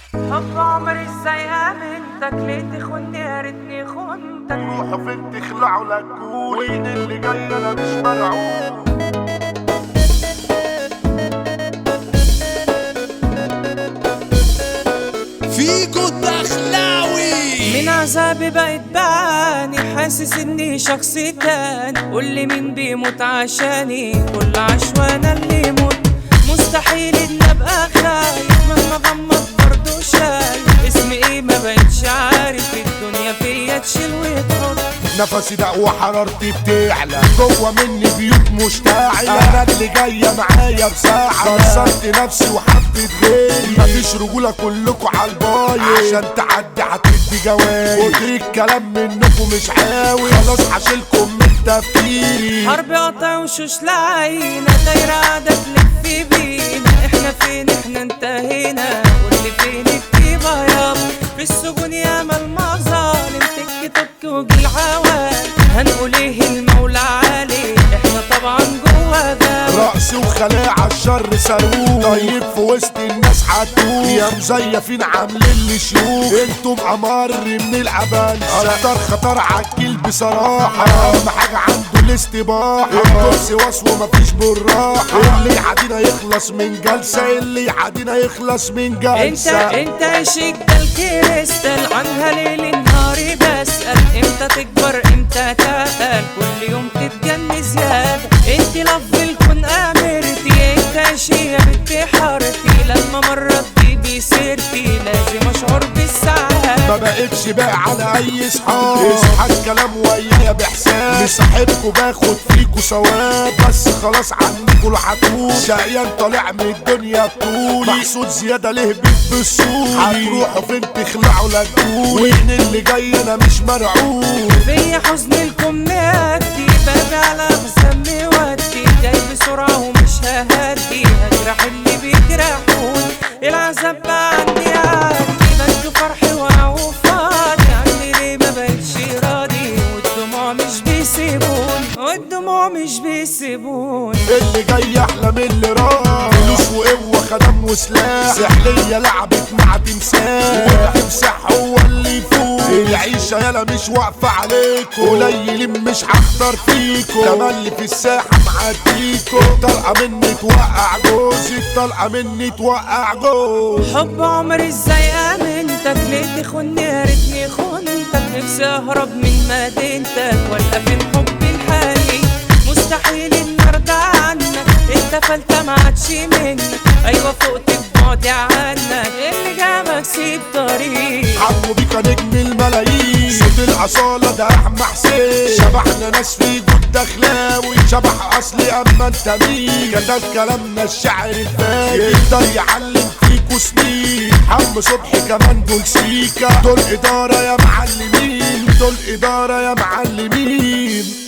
حب عمري ازاي امنتك ليه تخوني يا ريتني خنتك روحوا فين تخلعوا لكون وين اللي جاي انا مش مرعوب فيكو الدخلاوي من عذابي بقيت بعاني حاسس اني شخص تاني قولي مين بيموت عشاني كل عشوانة اللي يموت مستحيل ان ابقى خايف مهما غمض برضه شايف اسمي ايه ما بقتش عارف الدنيا فيا تشيل وتحط نفسي ده وحرارتي بتعلى جوه مني بيوت مشتعلة انا اللي جاية معايا بساعة كسرت نفسي وحبيت غيري مفيش رجولة كلكوا عالبايظ عشان تعدي هتدي جواي كتر الكلام منكم مش عاوي خلاص هشيلكم من تفكيري حرب قطع وشوش لعينا دايرة قاعدة تلف بينا احنا فين احنا انتهينا واللي فين الطيبة يابا في السجون ياما المظالم تك تك وجي العوال هنقول ايه المولى عالي احنا طبعا جوا ده رأسي وخلاعة الشر صاروخ طيب في وسط الناس هتوه يا مزيفين عاملين لي شيوخ انتم امر من العبان اكتر خطر عالجيل بصراحة اهم حاجة عنده الاستباحة الكرسي واس ومفيش بالراحة اللي يعادينا يخلص من جلسة اللي يعادينا يخلص من انت جلسة انت عشق ده الكريستال عنها ليل نهاري بسأل امتى تكبر امتى تقل كل يوم تتجن زيادة انت لف الكون امرتي انت عشية بنت حارتي لما مرت بي سيرتي لازم اشعر بالسعادة ما بقتش بقى على اي صحاب اصحى الكلام ويايا باحساس مصاحبكوا باخد فيكوا ثواب بس خلاص عنكوا العتوب شقيان طالع من الدنيا بطولي محسود زياده ليه بيت بالسوق هتروحوا فين تخلعوا لجول وين اللي جاي انا مش مرعوب في حزن لكم مادي بابي على مسمي ودي جاي بسرعة ومش ههدي هجرح اللي بيجرحوني العذاب بقى عندي عادي بنك فرحي وفاضي عندي ليه ما بقتش راضي والدموع مش بيسيبوني والدموع مش بيسيبوني اللي جاي احلى من اللي راح فلوس وقوه خدم وسلاح سحليه لعبت مع تمساح والتمساح هو اللي يفوق العيشه يالا مش واقفه عليكم قليلين مش هختار فيكم تملي في الساحه معديكم طلقه مني توقع جوزي طلقه مني توقع جوز حب عمري ازاي امنتك ليه تخوني يا ريتني خنتك نفسي اهرب من مدينتك ولا فين حبي الحقيقي مستحيل اني ارجع عنك انت فلتة ما عادش منك ايوه فقت ببعدي عنك اللي جابك سيب طريق عمو بيكا نجم الملايين صوت الأصالة ده أحمى حسين شبحنا ناس في جود دخلاوي شبح أصلي أما أنت مين كتب كلامنا الشعر الفاجر يقدر يعلم فيكوا سنين عم صبحي كمان دول سيكا دول إدارة يا معلمين دول إدارة يا معلمين